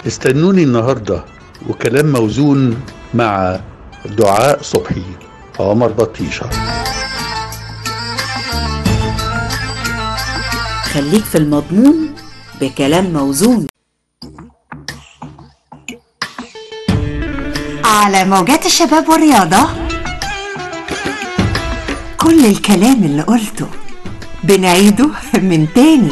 استنوني النهاردة وكلام موزون مع دعاء صبحي عمر بطيشة خليك في المضمون بكلام موزون على موجات الشباب والرياضة كل الكلام اللي قلته بنعيده من تاني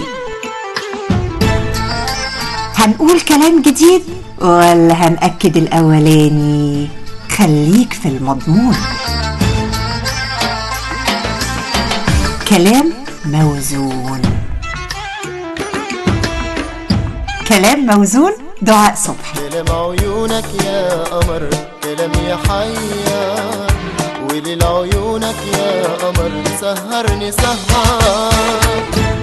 هنقول كلام جديد ولا هنأكد الأولاني خليك في المضمون كلام موزون كلام موزون دعاء صبحي كلام عيونك يا قمر كلام يحير وليل عيونك يا قمر سهرني سهر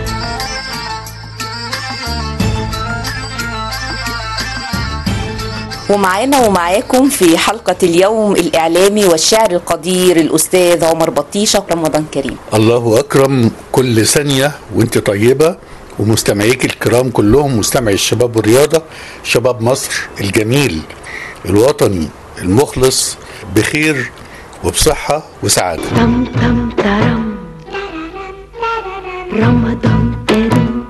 ومعانا ومعاكم في حلقة اليوم الإعلامي والشاعر القدير الأستاذ عمر بطيشة رمضان كريم الله أكرم كل ثانية وانت طيبة ومستمعيك الكرام كلهم مستمعي الشباب والرياضة شباب مصر الجميل الوطني المخلص بخير وبصحة وسعادة تم تم ترم رمضان كريم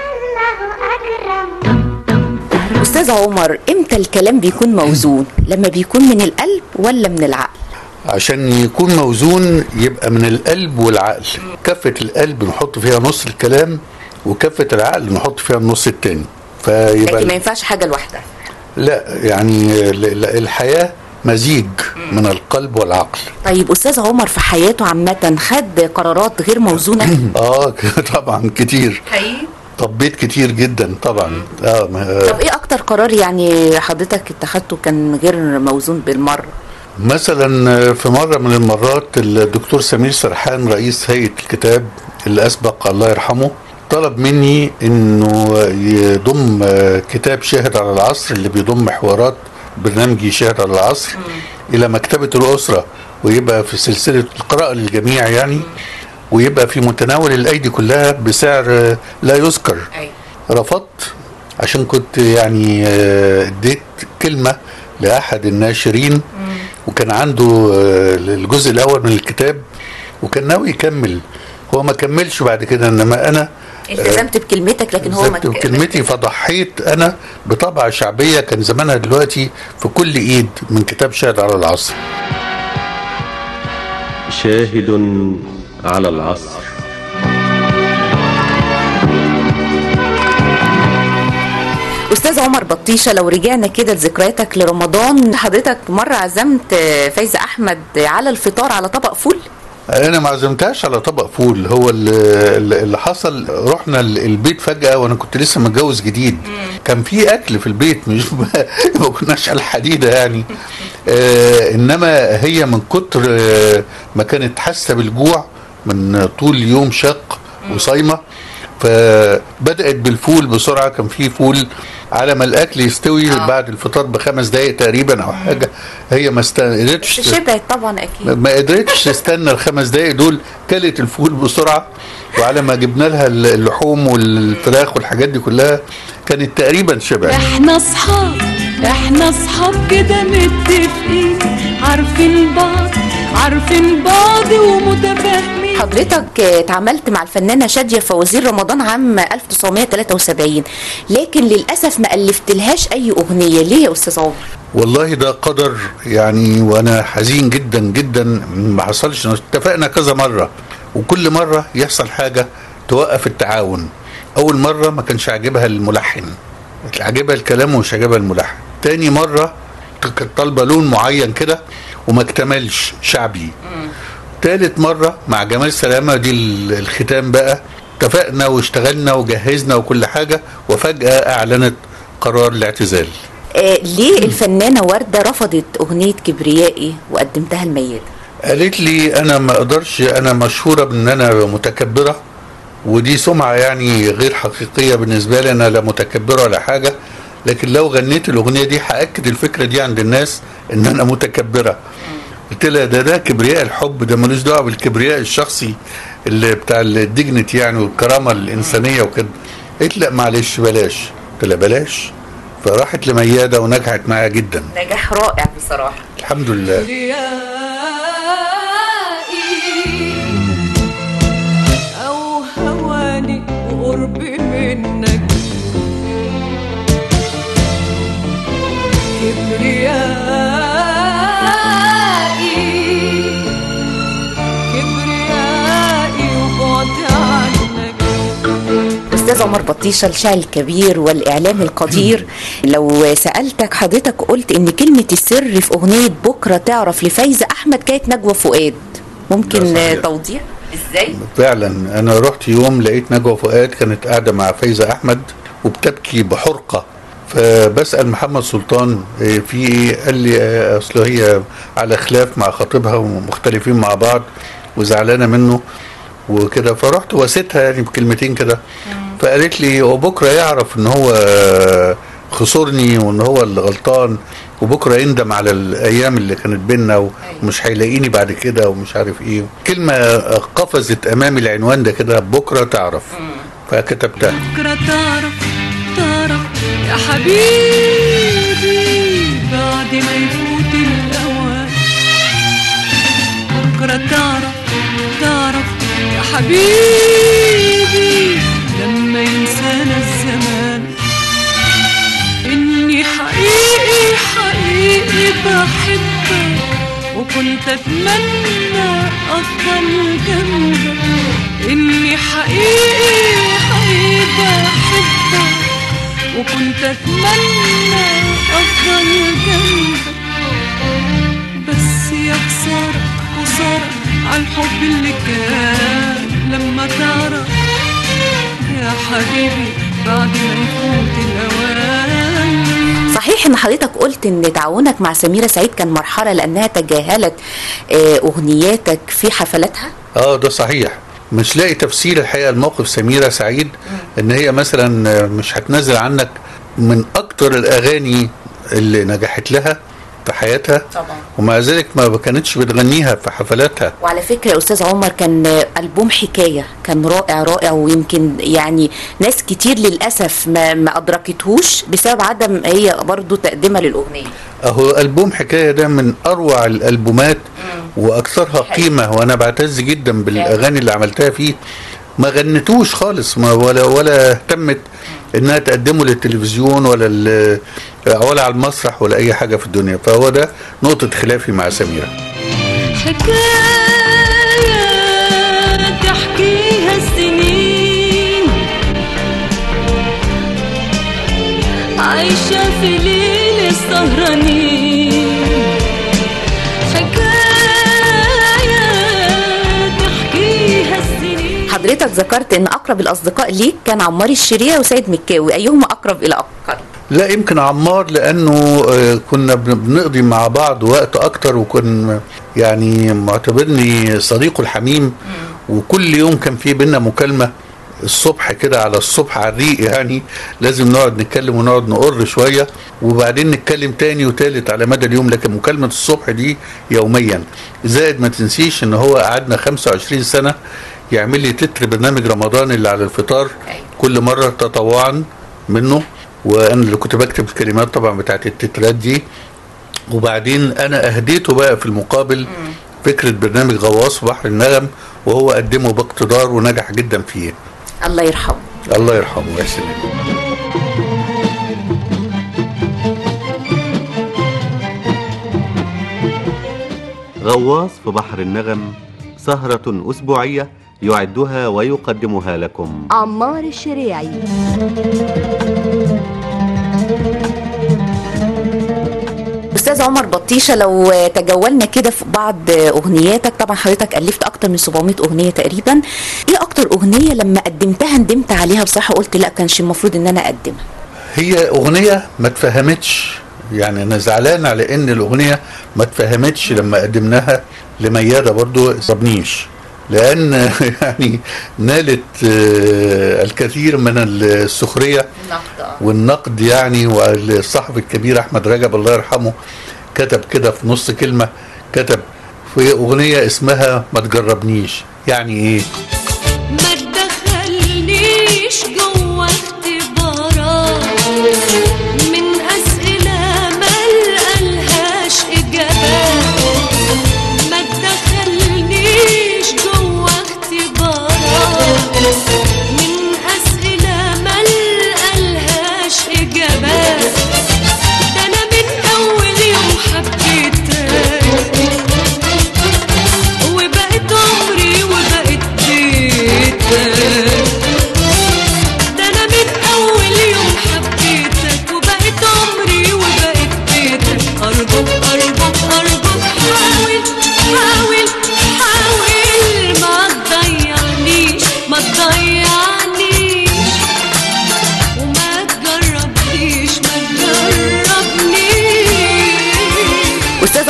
تم تم ترم أستاذ عمر إمتى الكلام بيكون موزون لما بيكون من القلب ولا من العقل عشان يكون موزون يبقى من القلب والعقل كفة القلب نحط فيها نص الكلام وكفة العقل نحط فيها النص التاني فيبقى لكن ما ينفعش حاجة لوحدها لا يعني ال- ال- الحياة مزيج من القلب والعقل طيب أستاذ عمر في حياته عامة خد قرارات غير موزونة اه طبعا كتير حقيقي طبيت كتير جدا طبعا اه ما- طب إيه أكتر قرار يعني حضرتك اتخذته كان غير موزون بالمرة مثلا في مرة من المرات الدكتور سمير سرحان رئيس هيئة الكتاب اللي أسبق الله يرحمه طلب مني انه يضم كتاب شاهد على العصر اللي بيضم حوارات برنامجي شاهد على العصر الى مكتبة الاسرة ويبقى في سلسلة القراءة للجميع يعني ويبقى في متناول الايدي كلها بسعر لا يذكر رفضت عشان كنت يعني آه، اديت كلمة لأحد الناشرين وكان عنده آه، الجزء الأول من الكتاب وكان ناوي يكمل هو ما كملش بعد كده إنما أنا التزمت بكلمتك لكن هو ما التزمت بكلمتي فضحيت أنا بطبعة شعبية كان زمانها دلوقتي في كل إيد من كتاب شاهد على العصر شاهد على العصر استاذ عمر بطيشه لو رجعنا كده لذكرياتك لرمضان حضرتك مره عزمت فايزه احمد على الفطار على طبق فول انا ما عزمتهاش على طبق فول هو اللي, اللي حصل رحنا ال- البيت فجاه وانا كنت لسه متجوز جديد كان في اكل في البيت مش ما كناش على الحديده يعني آه انما هي من كتر آه ما كانت حاسه بالجوع من طول يوم شق وصايمه فبدات بالفول بسرعه كان في فول على ما الاكل يستوي بعد الفطار بخمس دقائق تقريبا او حاجه هي ما استقدرتش شبعت طبعا اكيد ما قدرتش تستنى الخمس دقايق دول كلت الفول بسرعه وعلى ما جبنا لها اللحوم والفراخ والحاجات دي كلها كانت تقريبا شبعت احنا اصحاب احنا اصحاب كده متفقين عارفين بعض عارفين بعض ومتفاهمين حضرتك اتعاملت مع الفنانة شادية فوزير رمضان عام 1973 لكن للأسف ما ألفتلهاش أي أغنية ليه يا أستاذ عمر؟ والله ده قدر يعني وانا حزين جدا جدا ما حصلش اتفقنا كذا مره وكل مره يحصل حاجه توقف التعاون اول مره ما كانش عاجبها الملحن عاجبها الكلام ومش عاجبها الملحن تاني مره كانت طالبه لون معين كده وما اكتملش شعبي تالت مرة مع جمال سلامة دي ال- الختام بقى اتفقنا واشتغلنا وجهزنا وكل حاجة وفجأة أعلنت قرار الاعتزال آه ليه الفنانة وردة رفضت أغنية كبريائي وقدمتها الميت؟ قالت لي أنا ما أقدرش أنا مشهورة بأن أنا متكبرة ودي سمعة يعني غير حقيقية بالنسبة لي أنا لا متكبرة ولا حاجة لكن لو غنيت الأغنية دي هأكد الفكرة دي عند الناس إن أنا متكبرة قلت لها ده ده كبرياء الحب ده ملوش دعوه بالكبرياء الشخصي اللي بتاع الديجنتي يعني والكرامه الانسانيه وكده قلت لا معلش بلاش قلت لها بلاش فراحت لميادة ونجحت معايا جدا نجاح رائع بصراحه الحمد لله أو هواني وقربي منك كبريائي كبريائي وبعد عنك استاذ عمر بطيشه الشاعر الكبير والاعلام القدير لو سالتك حضرتك قلت ان كلمه السر في اغنيه بكره تعرف لفايزه احمد كانت نجوى فؤاد ده ممكن صحيح. توضيح ازاي فعلا انا رحت يوم لقيت نجوى فؤاد كانت قاعده مع فايزه احمد وبتبكي بحرقه فبسال محمد سلطان إيه في ايه قال لي آه، اصل هي على خلاف مع خطيبها ومختلفين مع بعض وزعلانه منه وكده فرحت واسيتها يعني بكلمتين كده فقالت لي وبكره يعرف ان هو آه، خسرني وان هو اللي غلطان وبكره يندم على الايام اللي كانت بينا ومش هيلاقيني بعد كده ومش عارف ايه كلمه آه، قفزت امامي العنوان ده كده بكره تعرف فكتبتها بكرة تعرف تعرف يا حبيبي بعد ما يفوت الأوان بكرة تعرف تعرف يا حبيبي لما ينسانا الزمان إني حقيقي حقيقي بحبك وكنت أتمنى أفضل جنبك إني حقيقي حقيقي بحبك وكنت أتمنى أفضل جنبك بس يا خسارة خسارة على الحب اللي كان لما تعرف يا حبيبي بعد ما يفوت الأوان صحيح ان حضرتك قلت ان تعاونك مع سميره سعيد كان مرحله لانها تجاهلت آه، اغنياتك في حفلاتها اه ده صحيح مش لاقي تفسير الحقيقه لموقف سميره سعيد ان هي مثلا مش هتنزل عنك من اكتر الاغاني اللي نجحت لها في حياتها طبعا ومع ذلك ما كانتش بتغنيها في حفلاتها وعلى فكره يا استاذ عمر كان البوم حكايه كان رائع رائع ويمكن يعني ناس كتير للاسف ما, ما ادركتهوش بسبب عدم هي برضو تقديمها للاغنيه اهو البوم حكايه ده من اروع الالبومات واكثرها حقيقي. قيمه وانا بعتز جدا بالاغاني اللي عملتها فيه ما غنتوش خالص ما ولا ولا اهتمت انها تقدمه للتلفزيون ولا ال- ولا على المسرح ولا اي حاجه في الدنيا فهو ده نقطه خلافي مع سميره حكاية تحكيها السنين عايشة في ليل السهرانين حكاية تحكيها السنين حضرتك ذكرت ان اقرب الاصدقاء ليك كان عمار الشريعه وسيد مكاوي ايهما اقرب الى اقرب لا يمكن عمار لانه آه، كنا بن- بنقضي مع بعض وقت اكتر وكن يعني معتبرني صديقه الحميم وكل يوم كان في بينا مكالمه الصبح كده على الصبح على الريق يعني لازم نقعد نتكلم ونقعد نقر شويه وبعدين نتكلم تاني وتالت على مدى اليوم لكن مكالمه الصبح دي يوميا زائد ما تنسيش ان هو قعدنا 25 سنه يعمل لي تتر برنامج رمضان اللي على الفطار كل مره تطوعا منه وانا اللي كنت بكتب الكلمات طبعا بتاعت التترات دي وبعدين انا اهديته بقى في المقابل فكره برنامج غواص في بحر النغم وهو قدمه باقتدار ونجح جدا فيه الله يرحمه الله يرحمه ويحسن إليه. غواص في بحر النغم سهرة أسبوعية يعدها ويقدمها لكم عمار الشريعي استاذ عمر بطيشه لو تجولنا كده في بعض اغنياتك طبعا حضرتك الفت اكتر من 700 اغنيه تقريبا ايه اكتر اغنيه لما قدمتها ندمت عليها بصراحه قلت لا كانش المفروض ان انا اقدمها هي اغنيه ما اتفهمتش يعني انا زعلان على ان الاغنيه ما اتفهمتش لما قدمناها لمياده برضو صبنيش لان يعني نالت آه، الكثير من السخريه والنقد يعني والصحفي الكبير احمد رجب الله يرحمه كتب كده في نص كلمه كتب في اغنيه اسمها ما تجربنيش يعني ايه ما تدخلنيش جوا اختبارات من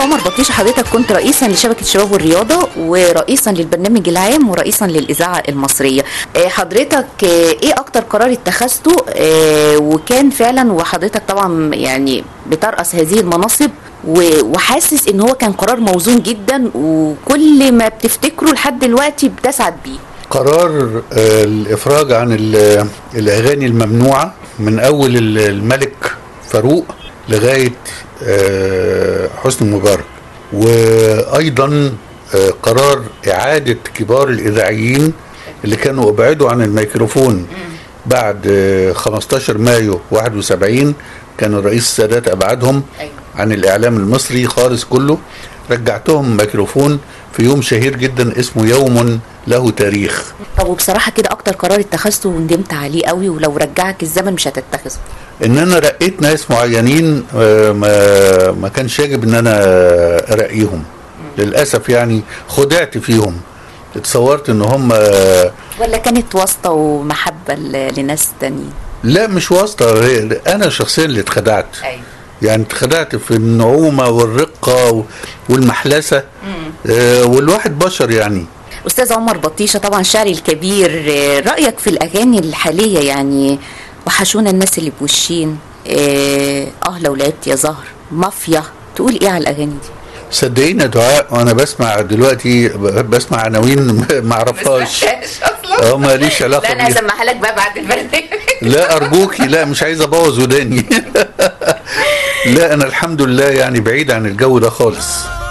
عمر بطيشه حضرتك كنت رئيسا لشبكه الشباب والرياضه ورئيسا للبرنامج العام ورئيسا للاذاعه المصريه آه، حضرتك آه، ايه اكتر قرار اتخذته آه، وكان فعلا وحضرتك طبعا يعني بترأس هذه المناصب و- وحاسس ان هو كان قرار موزون جدا وكل ما بتفتكره لحد دلوقتي بتسعد بيه قرار آه، الافراج عن ال- الاغاني الممنوعه من اول ال- الملك فاروق لغايه آه، حسني مبارك وايضا آه، قرار اعاده كبار الاذاعيين اللي كانوا ابعدوا عن الميكروفون بعد آه، 15 مايو 71 كان الرئيس السادات ابعدهم أيوة. عن الاعلام المصري خالص كله رجعتهم ميكروفون في يوم شهير جدا اسمه يوم له تاريخ طب وبصراحه كده اكتر قرار اتخذته وندمت عليه قوي ولو رجعك الزمن مش هتتخذه ان انا رقيت ناس معينين آه، ما ما كانش يجب ان انا ارقيهم للاسف يعني خدعت فيهم اتصورت ان هم آه، ولا كانت واسطه ومحبه ل- لناس تانيين لا مش واسطه هي- انا شخصيا اللي اتخدعت ايوه يعني اتخدعت في النعومه والرقه و- والمحلسه آه، والواحد بشر يعني استاذ عمر بطيشه طبعا شاعري الكبير آه، رايك في الاغاني الحاليه يعني وحشونا الناس اللي بوشين اه آه لو لعبت يا زهر مافيا تقول ايه على الاغاني دي صدقيني يا دعاء وانا بسمع دلوقتي ب- بسمع عناوين ما اعرفهاش اصلا اه ماليش علاقه لا انا بيها هسمعها لك بقى بعد البرنامج لا ارجوكي لا مش عايز ابوظ وداني لا انا الحمد لله يعني بعيد عن الجو ده خالص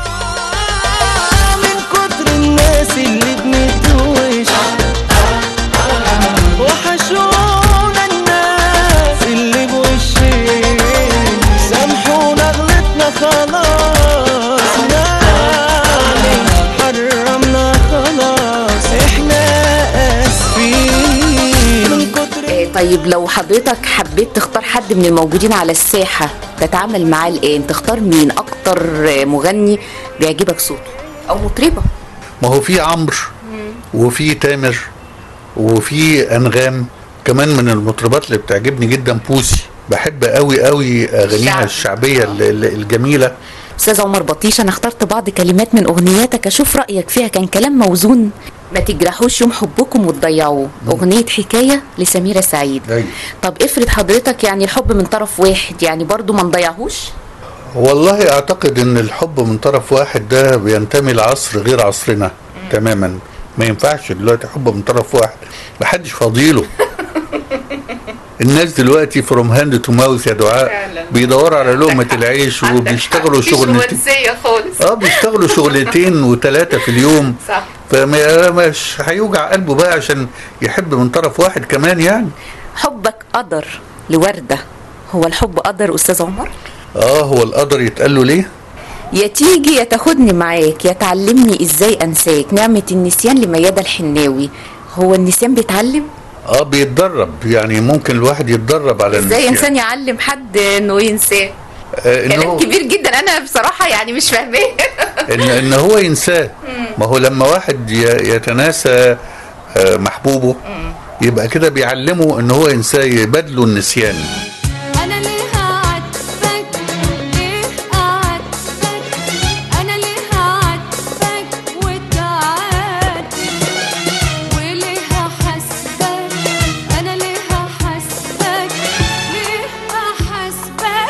من كتر الناس اللي بنتوش وحشونا الناس اللي بوشين سامحونا غلطنا خلاص معلش حرمنا خلاص احنا اسفين من كتر آه، طيب لو حضرتك حبيت تختار حد من الموجودين على الساحه تتعامل معاه الان تختار مين اكتر آه، مغني بيعجبك صوته او مطربه ما هو في عمرو وفي تامر وفي انغام كمان من المطربات اللي بتعجبني جدا بوسي بحب قوي قوي اغانيها الشعب. الشعبيه ال- ال- الجميله استاذ عمر بطيشه انا اخترت بعض كلمات من اغنياتك اشوف رايك فيها كان كلام موزون ما تجرحوش يوم حبكم وتضيعوه اغنيه حكايه لسميره سعيد أيوة. طب افرض حضرتك يعني الحب من طرف واحد يعني برضو ما نضيعهوش والله اعتقد ان الحب من طرف واحد ده بينتمي لعصر غير عصرنا تماما ما ينفعش دلوقتي حب من طرف واحد محدش فاضيله الناس دلوقتي فروم هاند تو ماوث يا دعاء بيدوروا على لقمة العيش وبيشتغلوا شغلتين خالص اه بيشتغلوا شغلتين وثلاثة في اليوم صح فما مش هيوجع قلبه بقى عشان يحب من طرف واحد كمان يعني حبك قدر لوردة هو الحب قدر أستاذ عمر؟ اه هو القدر يتقال له ليه يا تيجي يا تاخدني معاك يا تعلمني ازاي انساك نعمة النسيان لميادة الحناوي هو النسيان بيتعلم؟ اه بيتدرب يعني ممكن الواحد يتدرب على ازاي النسيان. انسان يعلم حد انه ينساه؟ آه إن كلام هو كبير جدا انا بصراحة يعني مش فاهماه ان ان هو ينساه ما هو لما واحد ي- يتناسى آه، محبوبه يبقى كده بيعلمه ان هو ينساه يبادله النسيان انا ليه هعاتبك ليه اعاتبك انا ليه هعاتبك وتعاتب وليه هحاسبك انا ليه هحاسبك ليه هحاسبك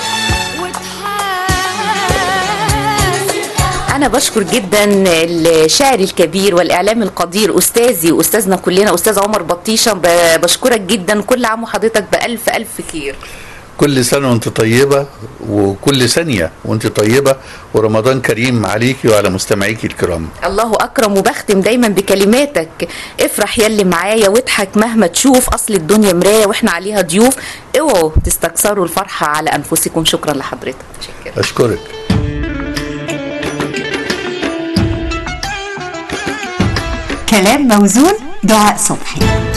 وتحاسب انا بشكر جدا الشاعر الكبير والاعلام القدير استاذي واستاذنا كلنا استاذ عمر بطيشه ب- بشكرك جدا كل عام وحضرتك بالف الف خير كل سنه وانت طيبه وكل ثانيه وانت طيبه ورمضان كريم عليكي وعلى مستمعيكي الكرام الله اكرم وبختم دايما بكلماتك افرح يلي معايا واضحك مهما تشوف اصل الدنيا مرايه واحنا عليها ضيوف اوعوا تستكثروا الفرحه على انفسكم شكرا لحضرتك شكرا اشكرك كلام موزون دعاء صبحي